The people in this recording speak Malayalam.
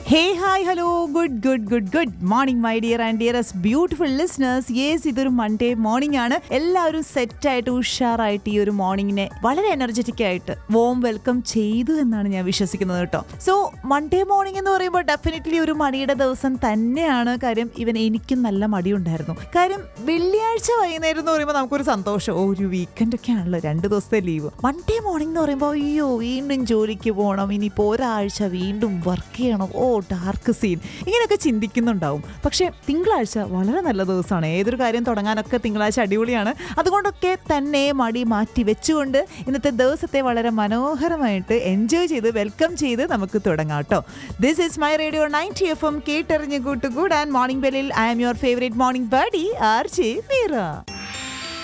hey hi hello good good good good morning my dear and dearest beautiful listeners yes ഇതൊരു മൺഡേ മോർണിംഗ് ആണ് എല്ലാവരും സെറ്റായിട്ട് ഉഷാറായിട്ട് ഈ ഒരു മോർണിംഗിനെ വളരെ എനർജറ്റിക് ആയിട്ട് വോം വെൽക്കം ചെയ്തു എന്നാണ് ഞാൻ വിശ്വസിക്കുന്നത് കേട്ടോ സോ മൺഡേ മോർണിംഗ് എന്ന് പറയുമ്പോൾ ഡെഫിനറ്റ്ലി ഒരു മടിയുടെ ദിവസം തന്നെയാണ് കാര്യം ഇവൻ എനിക്കും നല്ല മടിയുണ്ടായിരുന്നു കാര്യം വെള്ളിയാഴ്ച വൈകുന്നേരം എന്ന് പറയുമ്പോൾ നമുക്കൊരു സന്തോഷം ഓ ഒരു വീക്കെൻഡ് ഒക്കെ ആണല്ലോ രണ്ട് ദിവസത്തെ ലീവ് മൺഡേ മോർണിംഗ് എന്ന് പറയുമ്പോൾ അയ്യോ വീണ്ടും ജോലിക്ക് പോകണം ഇനിയിപ്പോൾ ഒരാഴ്ച വീണ്ടും വർക്ക് ചെയ്യണം ഓ ഡാർക്ക് സീൻ ഇങ്ങനെയൊക്കെ ചിന്തിക്കുന്നുണ്ടാവും പക്ഷേ തിങ്കളാഴ്ച വളരെ നല്ല ദിവസമാണ് ഏതൊരു കാര്യം തുടങ്ങാനൊക്കെ തിങ്കളാഴ്ച അടിപൊളിയാണ് അതുകൊണ്ടൊക്കെ തന്നെ മടി മാറ്റി വെച്ചുകൊണ്ട് ഇന്നത്തെ ദിവസത്തെ വളരെ മനോഹരമായിട്ട് എൻജോയ് ചെയ്ത് വെൽക്കം ചെയ്ത് നമുക്ക് തുടങ്ങാം കേട്ടോ this is my radio ninety F M കേട്ടറിഞ്ഞ് കൂട്ടുകൂടാൻ മോർണിംഗ് ബെല്ലിൽ I am your favourite morning buddy R J Meera